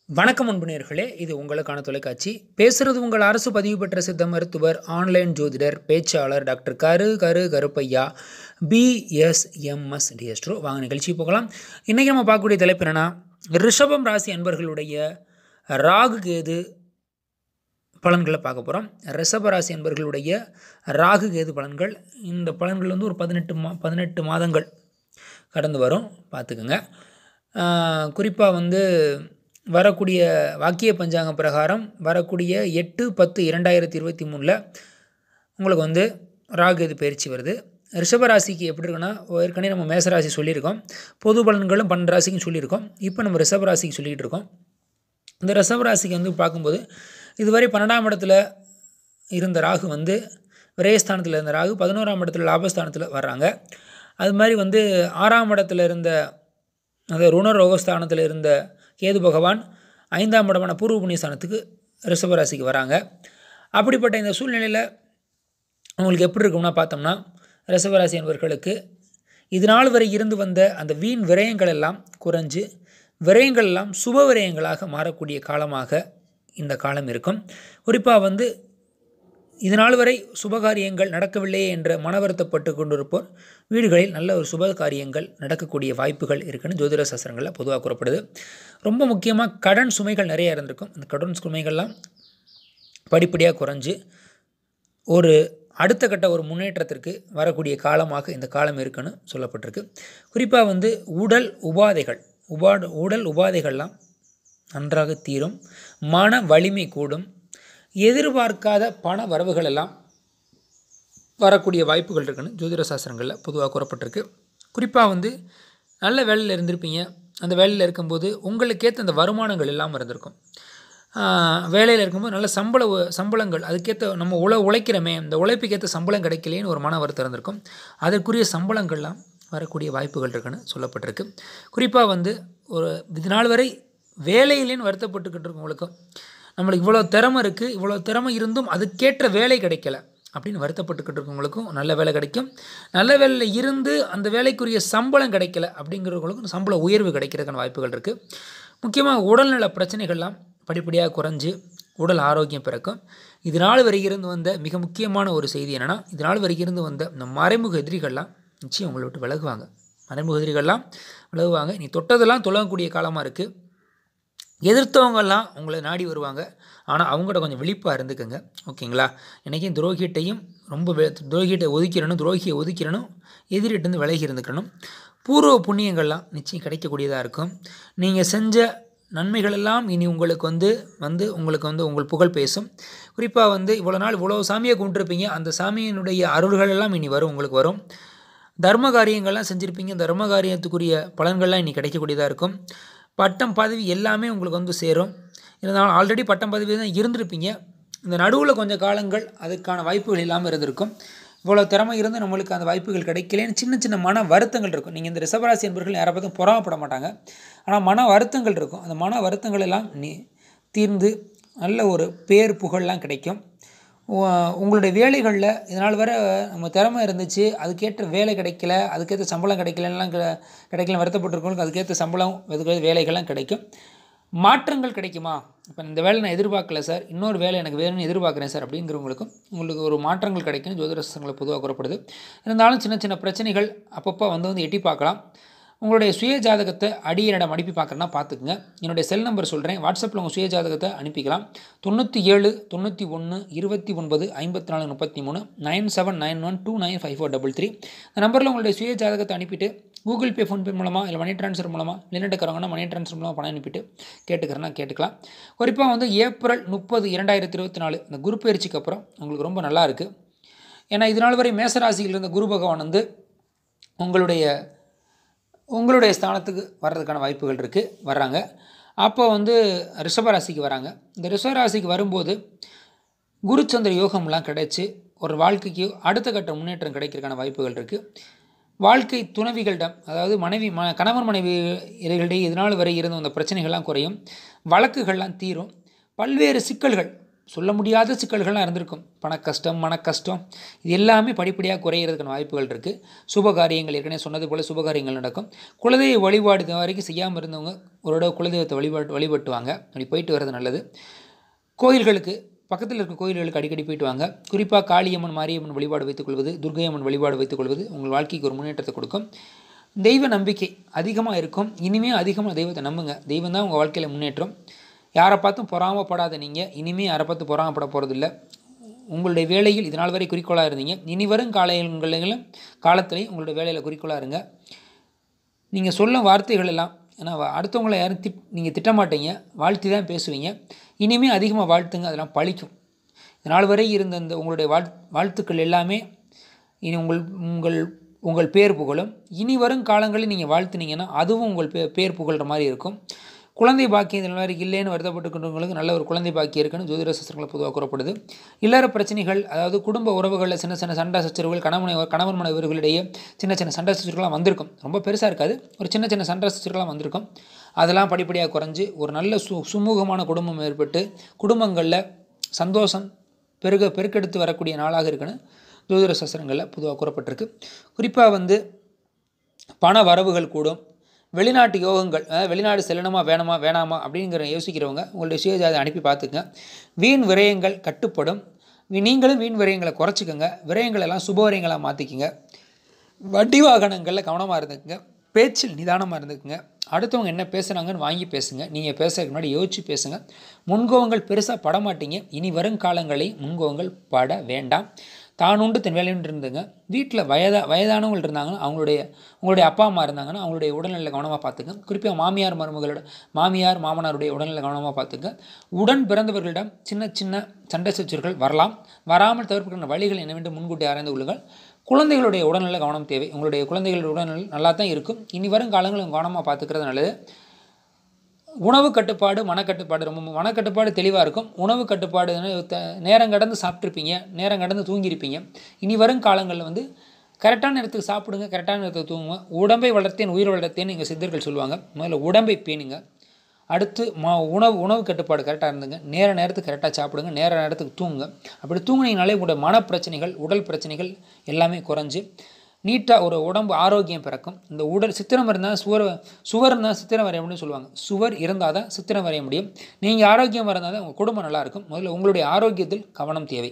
வணக்கம் அன்புநேர்களே இது உங்களுக்கான தொலைக்காட்சி பேசுறது உங்கள் அரசு பதிவு பெற்ற சித்த மருத்துவர் ஆன்லைன் ஜோதிடர் பேச்சாளர் டாக்டர் கரு கரு கருப்பையா பிஎஸ்எம்எஸ் டிஎஸ்ட்ரோ வாங்க நிகழ்ச்சி போகலாம் இன்றைக்கி நம்ம பார்க்கக்கூடிய தலைப்பு என்னென்னா ரிஷபம் ராசி அன்பர்களுடைய ராகு கேது பலன்களை பார்க்க போகிறோம் ரிஷப ராசி அன்பர்களுடைய ராகு கேது பலன்கள் இந்த பலன்கள் வந்து ஒரு பதினெட்டு மா பதினெட்டு மாதங்கள் கடந்து வரும் பார்த்துக்குங்க குறிப்பாக வந்து வரக்கூடிய வாக்கிய பஞ்சாங்கம் பிரகாரம் வரக்கூடிய எட்டு பத்து இரண்டாயிரத்தி இருபத்தி மூணில் உங்களுக்கு வந்து ராகு இது பயிற்சி வருது ரிஷபராசிக்கு எப்படி இருக்குன்னா ஏற்கனவே நம்ம மேசராசி சொல்லியிருக்கோம் பொது பலன்களும் பன்னெண்டு ராசிக்கும் சொல்லியிருக்கோம் இப்போ நம்ம ரிஷபராசிக்கு சொல்லிகிட்டு இருக்கோம் இந்த ரிஷபராசிக்கு வந்து பார்க்கும்போது இதுவரை பன்னெண்டாம் இடத்துல இருந்த ராகு வந்து விரயஸ்தானத்தில் இருந்த ராகு பதினோராம் இடத்துல லாபஸ்தானத்தில் வர்றாங்க அது மாதிரி வந்து ஆறாம் இடத்துல இருந்த அந்த ருண ரோகஸ்தானத்தில் இருந்த கேது பகவான் ஐந்தாம் இடமான பூர்வ புண்ணியஸ்தானத்துக்கு ரிஷபராசிக்கு வராங்க அப்படிப்பட்ட இந்த சூழ்நிலையில் அவங்களுக்கு எப்படி இருக்கும்னா பார்த்தோம்னா ரிஷபராசி என்பவர்களுக்கு இது நாள் வரை இருந்து வந்த அந்த வீண் விரயங்கள் எல்லாம் குறைஞ்சு விரயங்கள் எல்லாம் சுப விரயங்களாக மாறக்கூடிய காலமாக இந்த காலம் இருக்கும் குறிப்பாக வந்து இது நாள் வரை சுபகாரியங்கள் நடக்கவில்லையே என்ற மன வருத்தப்பட்டு கொண்டிருப்போர் வீடுகளில் நல்ல ஒரு சுப காரியங்கள் நடக்கக்கூடிய வாய்ப்புகள் இருக்குன்னு ஜோதிட சாஸ்திரங்களில் பொதுவாக கூறப்படுது ரொம்ப முக்கியமாக கடன் சுமைகள் நிறைய இருந்திருக்கும் அந்த கடன் சுமைகள்லாம் படிப்படியாக குறைஞ்சு ஒரு அடுத்த கட்ட ஒரு முன்னேற்றத்திற்கு வரக்கூடிய காலமாக இந்த காலம் இருக்குன்னு சொல்லப்பட்டிருக்கு குறிப்பாக வந்து உடல் உபாதைகள் உபா உடல் உபாதைகள்லாம் நன்றாக தீரும் மன வலிமை கூடும் எதிர்பார்க்காத பண வரவுகள் எல்லாம் வரக்கூடிய வாய்ப்புகள் இருக்குன்னு ஜோதிட சாஸ்திரங்களில் பொதுவாக கூறப்பட்டிருக்கு குறிப்பாக வந்து நல்ல வேலையில் இருந்திருப்பீங்க அந்த வேலையில் இருக்கும்போது உங்களுக்கேற்ற அந்த வருமானங்கள் இல்லாமல் இருந்திருக்கும் வேலையில் இருக்கும்போது நல்ல சம்பள சம்பளங்கள் அதுக்கேற்ற நம்ம உழ உழைக்கிறோமே இந்த உழைப்புக்கேற்ற சம்பளம் கிடைக்கலேன்னு ஒரு மன வருத்தம் இருந்திருக்கும் அதற்குரிய சம்பளங்கள்லாம் வரக்கூடிய வாய்ப்புகள் இருக்குன்னு சொல்லப்பட்டிருக்கு குறிப்பாக வந்து ஒரு இது நாள் வரை வேலையிலேன்னு வருத்தப்பட்டுக்கிட்டு இருக்கவங்களுக்கும் நம்மளுக்கு இவ்வளோ திறமை இருக்குது இவ்வளோ திறமை இருந்தும் அதுக்கேற்ற வேலை கிடைக்கல அப்படின்னு வருத்தப்பட்டுக்கிட்டு இருக்கவங்களுக்கும் நல்ல வேலை கிடைக்கும் நல்ல வேலையில் இருந்து அந்த வேலைக்குரிய சம்பளம் கிடைக்கல அப்படிங்கிறவங்களுக்கும் சம்பள உயர்வு கிடைக்கிறதுக்கான வாய்ப்புகள் இருக்குது முக்கியமாக உடல்நல பிரச்சனைகள்லாம் படிப்படியாக குறைஞ்சு உடல் ஆரோக்கியம் பிறக்கும் இது நாள் வரை இருந்து வந்த மிக முக்கியமான ஒரு செய்தி என்னென்னா இது நாள் வரை இருந்து வந்த இந்த மறைமுக எதிரிகள்லாம் நிச்சயம் உங்களை விட்டு விலகுவாங்க மறைமுக எதிரிகள்லாம் விலகுவாங்க நீ தொட்டதெல்லாம் தொழக்கூடிய காலமாக இருக்குது எதிர்த்தவங்கெல்லாம் உங்களை நாடி வருவாங்க ஆனால் அவங்கள்ட்ட கொஞ்சம் விழிப்பாக இருந்துக்கோங்க ஓகேங்களா என்றைக்கும் துரோகிட்டையும் ரொம்ப துரோகிட்டை ஒதுக்கிறணும் துரோகியை ஒதுக்கிறணும் எதிரிட்டேருந்து விலகி இருந்துக்கணும் பூர்வ புண்ணியங்கள்லாம் நிச்சயம் கிடைக்கக்கூடியதாக இருக்கும் நீங்கள் செஞ்ச நன்மைகளெல்லாம் இனி உங்களுக்கு வந்து வந்து உங்களுக்கு வந்து உங்கள் புகழ் பேசும் குறிப்பாக வந்து இவ்வளோ நாள் இவ்வளோ சாமியை கும்பிட்டுருப்பீங்க அந்த சாமியினுடைய அருள்கள் எல்லாம் இனி வரும் உங்களுக்கு வரும் தர்ம காரியங்கள்லாம் செஞ்சுருப்பீங்க தர்ம காரியத்துக்குரிய பலன்கள்லாம் இனி கிடைக்கக்கூடியதாக இருக்கும் பட்டம் பதவி எல்லாமே உங்களுக்கு வந்து சேரும் இருந்தாலும் ஆல்ரெடி பட்டம் பதவி தான் இருந்திருப்பீங்க இந்த நடுவில் கொஞ்சம் காலங்கள் அதுக்கான வாய்ப்புகள் இல்லாமல் இருந்திருக்கும் இவ்வளோ திறமை இருந்து நம்மளுக்கு அந்த வாய்ப்புகள் கிடைக்கலன்னு சின்ன சின்ன மன வருத்தங்கள் இருக்கும் நீங்கள் இந்த ரிசவராசி என்பவர்கள் யாரை பார்த்தும் பொறாமப்பட மாட்டாங்க ஆனால் மன வருத்தங்கள் இருக்கும் அந்த மன வருத்தங்கள் எல்லாம் நீ தீர்ந்து நல்ல ஒரு பேர் புகழ்லாம் கிடைக்கும் உங்களுடைய வேலைகளில் இதனால் வர நம்ம திறமை இருந்துச்சு அதுக்கேற்ற வேலை கிடைக்கல அதுக்கேற்ற சம்பளம் கிடைக்கலலாம் கிடைக்கல வருத்தப்பட்டிருக்கவங்களுக்கு அதுக்கேற்ற சம்பளம் அதுக்கேற்ற வேலைகள்லாம் கிடைக்கும் மாற்றங்கள் கிடைக்குமா இப்போ இந்த வேலை நான் எதிர்பார்க்கல சார் இன்னொரு வேலை எனக்கு வேணும்னு எதிர்பார்க்குறேன் சார் அப்படிங்கிறவங்களுக்கும் உங்களுக்கு ஒரு மாற்றங்கள் கிடைக்கும் ஜோதிடசங்களை பொதுவாக கூறப்படுது இருந்தாலும் சின்ன சின்ன பிரச்சனைகள் அப்பப்போ வந்து வந்து எட்டி பார்க்கலாம் உங்களுடைய சுய ஜாதகத்தை அடியனிடம் அனுப்பி பார்க்குறேன்னா பார்த்துக்குங்க என்னுடைய செல் நம்பர் சொல்கிறேன் வாட்ஸ்அப்பில் உங்கள் சுய ஜாதகத்தை அனுப்பிக்கலாம் தொண்ணூற்றி ஏழு தொண்ணூற்றி ஒன்று இருபத்தி ஒன்பது ஐம்பத்தி நாலு முப்பத்தி மூணு nine seven nine one two nine five four double three இந்த நம்பரில் உங்களுடைய சுய ஜாதகத்தை அனுப்பிட்டு கூகுள் பே ஃபோன்பே மூலமாக இல்லை மணி ட்ரான்ஸ்ஃபர் மூலமாக வெளிநாட்டுக்காரங்கன்னா மணி ட்ரான்ஸ்ஃபர் மூலமாக பணம் அனுப்பிட்டு கேட்டுக்கிறேன்னா கேட்டுக்கலாம் குறிப்பாக வந்து ஏப்ரல் முப்பது இரண்டாயிரத்தி இருபத்தி நாலு இந்த குரு பயிற்சிக்கு அப்புறம் உங்களுக்கு ரொம்ப நல்லா இருக்குது ஏன்னா இது நாள் வரை மேசராசியில் இருந்த குரு பகவான் வந்து உங்களுடைய உங்களுடைய ஸ்தானத்துக்கு வர்றதுக்கான வாய்ப்புகள் இருக்குது வர்றாங்க அப்போ வந்து ரிஷபராசிக்கு வராங்க இந்த ரிஷபராசிக்கு வரும்போது குருச்சந்திர யோகம்லாம் கிடைச்சி ஒரு வாழ்க்கைக்கு அடுத்த கட்ட முன்னேற்றம் கிடைக்கிறதுக்கான வாய்ப்புகள் இருக்குது வாழ்க்கை துணைவிகளிடம் அதாவது மனைவி ம கணவன் மனைவி இடையே இதனால் வரை இருந்து வந்த பிரச்சனைகள்லாம் குறையும் வழக்குகள்லாம் தீரும் பல்வேறு சிக்கல்கள் சொல்ல முடியாத சிக்கல்கள்லாம் இருந்திருக்கும் பண கஷ்டம் மன கஷ்டம் இது எல்லாமே படிப்படியாக குறையிறதுக்கான வாய்ப்புகள் இருக்குது சுப காரியங்கள் ஏற்கனவே சொன்னது போல் சுப காரியங்கள் நடக்கும் குலதெய்வ வழிபாடு இது வரைக்கும் செய்யாமல் இருந்தவங்க ஒரு தடவை குலதெய்வத்தை வழிபாடு வழிபட்டுவாங்க அப்படி போயிட்டு வர்றது நல்லது கோயில்களுக்கு பக்கத்தில் இருக்க கோயில்களுக்கு அடிக்கடி போயிட்டு வாங்க குறிப்பாக காளியம்மன் மாரியம்மன் வழிபாடு வைத்துக்கொள்வது துர்கையம்மன் வழிபாடு வைத்துக்கொள்வது உங்கள் வாழ்க்கைக்கு ஒரு முன்னேற்றத்தை கொடுக்கும் தெய்வ நம்பிக்கை அதிகமாக இருக்கும் இனிமேல் அதிகமாக தெய்வத்தை நம்புங்க தெய்வம் தான் உங்கள் வாழ்க்கையில் முன்னேற்றம் யாரை பார்த்தும் பொறாமப்படாத நீங்கள் இனிமேல் யாரை பார்த்து பொறாமப்பட போகிறதில்ல உங்களுடைய வேலையில் இதனால் வரை குறிக்கோளாக இருந்தீங்க இனி வரும் காலங்களிலும் காலத்திலையும் உங்களுடைய வேலையில் குறிக்கோளாக இருங்க நீங்கள் சொல்லும் வார்த்தைகள் எல்லாம் ஏன்னா வ- அடுத்தவங்களை யாரும் திட் நீங்கள் திட்டமாட்டீங்க வாழ்த்தி தான் பேசுவீங்க இனிமேல் அதிகமாக வாழ்த்துங்க அதெல்லாம் பழிக்கும் இதனால் வரை இருந்த இந்த உங்களுடைய வாழ் வாழ்த்துக்கள் எல்லாமே இனி உங்கள் உங்கள் உங்கள் பேர் புகழும் இனி வரும் காலங்களில் நீங்கள் வாழ்த்துனீங்கன்னா அதுவும் உங்கள் பே பேர் புகழ்கிற மாதிரி இருக்கும் குழந்தை பாக்கியம் இதனால் வரைக்கும் இல்லைன்னு வருத்தப்பட்டுக்கின்றவங்களுக்கு நல்ல ஒரு குழந்தை பாக்கியம் இருக்குன்னு ஜோதிட சாஸ்திரங்களை பொதுவாக கூறப்படுது இல்லற பிரச்சனைகள் அதாவது குடும்ப உறவுகளில் சின்ன சின்ன சண்டை சச்சரவுகள் கணவனை கணவன் மனைவர்களிடையே சின்ன சின்ன சண்டை சச்சரவுகள்லாம் வந்திருக்கும் ரொம்ப பெருசாக இருக்காது ஒரு சின்ன சின்ன சண்டை சச்சரவுகள்லாம் வந்திருக்கும் அதெல்லாம் படிப்படியாக குறைஞ்சு ஒரு நல்ல சு சுமூகமான குடும்பம் ஏற்பட்டு குடும்பங்களில் சந்தோஷம் பெருக பெருக்கெடுத்து வரக்கூடிய நாளாக இருக்குன்னு ஜோதிட சாஸ்திரங்களில் பொதுவாக கூறப்பட்டிருக்கு குறிப்பாக வந்து பண வரவுகள் கூடும் வெளிநாட்டு யோகங்கள் அஹ், வெளிநாடு செல்லணுமா வேணுமா வேணாமா அப்படிங்கிற யோசிக்கிறவங்க உங்களுடைய சுயஜாதை அனுப்பி பார்த்துக்குங்க வீண் விரயங்கள் கட்டுப்படும் வி- நீங்களும் வீண் விரயங்களை குறைச்சிக்கோங்க விரயங்கள் எல்லாம் சுப விரயங்களாக மாற்றிக்கிங்க வட்டி வாகனங்களில் கவனமாக இருந்துக்குங்க பேச்சில் நிதானமாக இருந்துக்குங்க அடுத்தவங்க என்ன பேசுகிறாங்கன்னு வாங்கி பேசுங்க நீங்கள் பேசுறதுக்கு முன்னாடி யோசிச்சு பேசுங்க முன்கோவங்கள் பெருசாக பட மாட்டீங்க இனி வரும் காலங்களில் முன்கோவங்கள் பட வேண்டாம் தான் உண்டு தன் வேலையுண்டு இருந்துங்க வீட்டில் வயதா வயதானவங்க இருந்தாங்கன்னா அவங்களுடைய உங்களுடைய அப்பா அம்மா இருந்தாங்கன்னா அவங்களுடைய உடல்நிலை கவனமாக பார்த்துங்க குறிப்பாக மாமியார் மருமகளோட மாமியார் மாமனாருடைய உடல்நிலை கவனமாக பார்த்துங்க உடன் பிறந்தவர்களிடம் சின்ன சின்ன சண்டை சச்சரவுகள் வரலாம் வராமல் தவிர்க்கின்ற வழிகள் என்னவென்று முன்கூட்டி ஆராய்ந்து கொள்ளுங்கள் குழந்தைகளுடைய உடல்நல கவனம் தேவை உங்களுடைய குழந்தைகளுடைய உடல்நல நல்லா தான் இருக்கும் இனி வரும் காலங்களில் கவனமாக பார்த்துக்கிறது நல்லது உணவு கட்டுப்பாடு மனக்கட்டுப்பாடு ரொம்ப மு- மனக்கட்டுப்பாடு தெளிவாக இருக்கும் உணவு கட்டுப்பாடு த- நேரம் கடந்து சாப்பிட்ருப்பீங்க நேரம் கடந்து தூங்கியிருப்பீங்க இனி வரும் காலங்களில் வந்து கரெக்டான நேரத்துக்கு சாப்பிடுங்க கரெக்டான நேரத்துக்கு தூங்குங்க உடம்பை வளர்த்தேன் உயிர் வளர்த்தேன்னு எங்கள் சித்தர்கள் சொல்லுவாங்க முதல்ல உடம்பை பேணுங்க அடுத்து மா உணவு உணவு கட்டுப்பாடு கரெக்டாக இருந்துங்க நேர நேரத்துக்கு கரெக்டாக சாப்பிடுங்க நேர நேரத்துக்கு தூங்குங்க அப்படி தூங்குனீங்கனாலே உங்களுடைய மனப்பிரச்சனைகள் உடல் பிரச்சனைகள் எல்லாமே குறைஞ்சு நீட்டாக ஒரு உடம்பு ஆரோக்கியம் பிறக்கும் இந்த உடல் சித்திரம் இருந்தால் சுவர் சுவர் இருந்தால் சித்திரம் வரைய முடியும்னு சொல்லுவாங்க சுவர் இருந்தால் தான் சித்திரம் வரைய முடியும் நீங்கள் ஆரோக்கியம் இருந்தால் தான் உங்கள் குடும்பம் நல்லா இருக்கும் முதல்ல உங்களுடைய ஆரோக்கியத்தில் கவனம் தேவை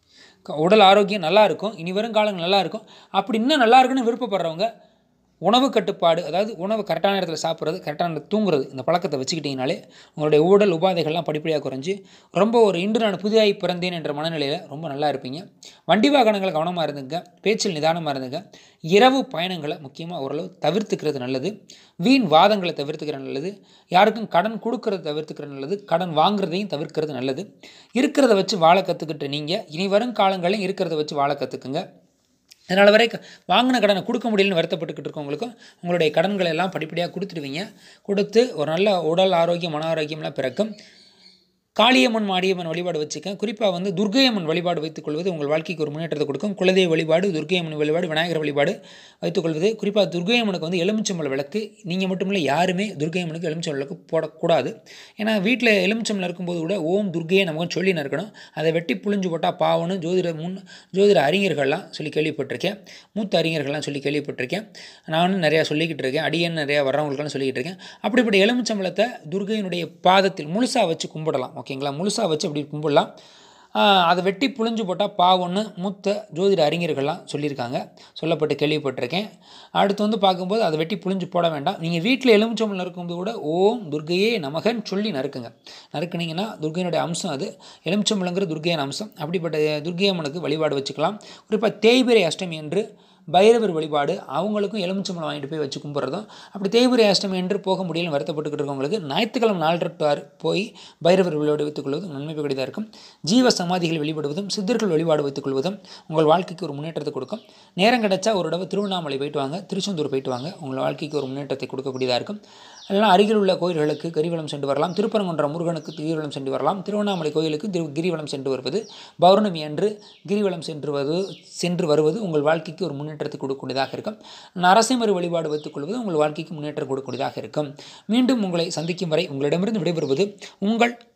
க- உடல் ஆரோக்கியம் நல்லா இருக்கும் இனி வரும் காலங்கள் நல்லா இருக்கும் அப்படி இன்னும் நல்லா இருக்குன்னு விருப்பப்படுறவங்க உணவு கட்டுப்பாடு அதாவது உணவு கரெக்டான நேரத்தில் சாப்பிட்றது கரெக்டான நேரத்தில் தூங்குறது இந்த பழக்கத்தை வச்சுக்கிட்டிங்கனாலே உங்களுடைய உடல் உபாதைகள்லாம் படிப்படியாக குறைஞ்சு ரொம்ப ஒரு இன்று நான் புதிதாய் பிறந்தேன் என்ற மனநிலையில் ரொம்ப நல்லா இருப்பீங்க வண்டி வாகனங்களை கவனமாக இருந்துங்க பேச்சில் நிதானமாக இருந்துங்க இரவு பயணங்களை முக்கியமாக ஓரளவு தவிர்த்துக்கிறது நல்லது வீண் வாதங்களை தவிர்த்துக்கிறது நல்லது யாருக்கும் கடன் கொடுக்கறத தவிர்த்துக்கிறது நல்லது கடன் வாங்குறதையும் தவிர்க்கிறது நல்லது இருக்கிறத வச்சு வாழ கற்றுக்கிட்டு நீங்கள் இனி வரும் காலங்களில் இருக்கிறத வச்சு வாழ கற்றுக்குங்க இதனால் வரை க- வாங்கின கடனை கொடுக்க முடியலன்னு வருத்தப்பட்டுக்கிட்டு இருக்கவங்களுக்கும் உங்களுடைய கடன்களை எல்லாம் படிப்படியாக கொடுத்துடுவீங்க கொடுத்து ஒரு நல்ல உடல் ஆரோக்கியம் மன ஆரோக்கியம்லாம் பிறக்கும் காளியம்மன் மாரியம்மன் வழிபாடு வச்சுக்க குறிப்பாக வந்து துர்க்கையம்மன் வழிபாடு வைத்துக்கொள்வது உங்கள் வாழ்க்கைக்கு ஒரு முன்னேற்றத்தை கொடுக்கும் குலதெய்வ வழிபாடு துர்க்கையம்மன் வழிபாடு விநாயகர் வழிபாடு வைத்துக்கொள்வது குறிப்பாக துர்க்கையம்மனுக்கு வந்து எலுமிச்சம்பழ விளக்கு நீங்கள் மட்டும் இல்லை யாருமே துர்க்கையம்மனுக்கு எலுமிச்சம்பழ விளக்கு போடக்கூடாது ஏன்னா வீட்டில் எலுமிச்சம்பழம் இருக்கும்போது கூட ஓம் துர்க்கையே நமக்கு சொல்லி இருக்கணும் அதை வெட்டி புழிஞ்சு போட்டால் பாவன்னு ஜோதிட முன் ஜோதிட அறிஞர்கள்லாம் சொல்லி கேள்விப்பட்டிருக்கேன் மூத்த அறிஞர்கள்லாம் சொல்லி கேள்விப்பட்டிருக்கேன் நானும் நிறையா சொல்லிக்கிட்டு இருக்கேன் அடியன் நிறையா வர்றவங்களுக்கெல்லாம் சொல்லிக்கிட்டு இருக்கேன் அப்படிப்பட்ட எலுமிச்சம்பழத்தை துர்கையினுடைய பாதத்தில் முழுசாக வச்சு கும்பிடலாம் ஓகேங்களா முழுசாக வச்சு அப்படி கும்பிடலாம் ஆஹ் அதை வெட்டி புழிஞ்சு போட்டால் பாவம்னு மூத்த ஜோதிட அறிஞர்கள்லாம் சொல்லியிருக்காங்க சொல்லப்பட்டு கேள்விப்பட்டிருக்கேன் அடுத்து வந்து பார்க்கும்போது அதை வெட்டி புழிஞ்சு போட வேண்டாம் நீங்கள் வீட்டில் எலுமிச்சம்பழம் இருக்கும்போது கூட ஓம் துர்க்கையே நமகன்னு சொல்லி நறுக்குங்க நறுக்குனீங்கன்னா துர்க்கையினுடைய அம்சம் அது எலுமிச்சம்பழங்கிற துர்க்கையின் அம்சம் அப்படிப்பட்ட துர்க்கையம்மனுக்கு வழிபாடு வச்சுக்கலாம் குறிப்பாக தேய்பிரை அஷ்டமி என்று பைரவர் வழிபாடு அவங்களுக்கும் எலுமிச்சம்பழம் வாங்கிட்டு போய் வச்சு கும்பிட்றதும் அப்படி தேய்பிரை அஷ்டமி என்று போக முடியலன்னு வருத்தப்பட்டுக்கிட்டு இருக்கவங்களுக்கு ஞாயிற்றுக்கிழமை நாலு டு ஆறு போய் பைரவர் வழிபாடு வைத்துக் கொள்வதும் நன்மை கூடியதாக இருக்கும் ஜீவ சமாதிகள் வழிபடுவதும் சித்தர்கள் வழிபாடு வைத்துக் கொள்வதும் உங்கள் வாழ்க்கைக்கு ஒரு முன்னேற்றத்தை கொடுக்கும் நேரம் கிடைச்சா ஒரு தடவை திருவண்ணாமலை போயிட்டு வாங்க திருச்செந்தூர் போயிட்டு வாங்க உங்கள் வாழ்க்கைக்கு ஒரு முன்னேற்றத்தை கொடுக்கக்கூடியதாக இருக்கும் இல்லைனா அருகில் உள்ள கோயில்களுக்கு கிரிவலம் சென்று வரலாம் திருப்பரங்குன்றம் முருகனுக்கு கிரிவலம் சென்று வரலாம் திருவண்ணாமலை கோயிலுக்கு திரு கிரிவலம் சென்று வருவது பௌர்ணமி அன்று கிரிவலம் சென்று வருவது சென்று வருவது உங்கள் வாழ்க்கைக்கு ஒரு முன்னேற்றத்தை கொடுக்கக்கூடியதாக இருக்கும் நரசிம்மர் வழிபாடு வைத்துக் கொள்வது உங்கள் வாழ்க்கைக்கு முன்னேற்றம் கொடுக்கக்கூடியதாக இருக்கும் மீண்டும் உங்களை சந்திக்கும் வரை உங்களிடமிருந்து விடைபெறுவது உங்கள்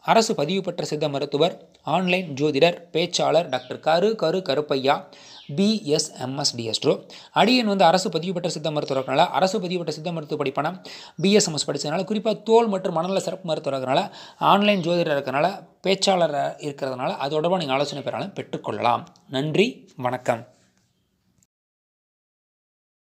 அரசு பதிவு பெற்ற சித்த மருத்துவர் ஆன்லைன் ஜோதிடர் பேச்சாளர் டாக்டர் கரு கரு கருப்பையா பிஎஸ்எம்எஸ் டிஎஸ்ட்ரோ அடியன் வந்து அரசு பதிவு பெற்ற சித்த மருத்துவர் இருக்கனால அரசு பதிவு பெற்ற சித்த மருத்துவ படிப்பான பிஎஸ்எம்எஸ் படித்ததுனால குறிப்பாக தோல் மற்றும் மனநல சிறப்பு மருத்துவர் இருக்கனால ஆன்லைன் ஜோதிடர் இருக்கனால பேச்சாளர் இருக்கிறதுனால அது தொடர்பாக நீங்கள் ஆலோசனை பெறாலும் பெற்றுக்கொள்ளலாம் நன்றி வணக்கம்